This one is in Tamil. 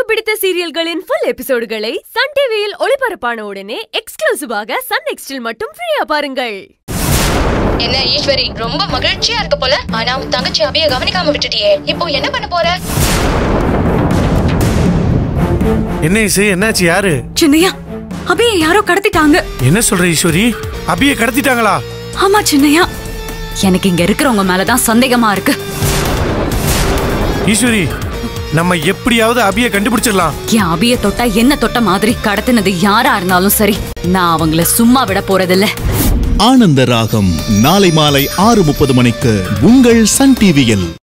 பிடித்த சீரியல்களின் ஃபுல் எபிசோடுகளை சன் டிவியில் ஒளிபரப்பான உடனே எக்ஸ்க்ளூசிவாக சன் நெக்ஸ்டில் மட்டும் ஃப்ரீயா பாருங்கள் என்ன ஈஸ்வரி ரொம்ப மகிழ்ச்சியா இருக்க போல ஆனா உன் தங்கச்சி அபிய கவனிக்காம விட்டுட்டியே இப்போ என்ன பண்ண போற என்ன இசை என்னாச்சு யாரு சின்னையா அபிய யாரோ கடத்திட்டாங்க என்ன சொல்ற ஈஸ்வரி அபிய கடத்திட்டாங்களா ஆமா சின்னையா எனக்கு இங்க இருக்கிறவங்க மேலதான் சந்தேகமா இருக்கு ஈஸ்வரி நம்ம எப்படியாவது அபிய கண்டுபிடிச்சிடலாம் என் அபிய தொட்டா என்ன தொட்ட மாதிரி கடத்தினது யாரா இருந்தாலும் சரி நான் அவங்கள சும்மா விட போறதில்ல ஆனந்த ராகம் நாளை மாலை ஆறு முப்பது மணிக்கு உங்கள் சன் டிவியில்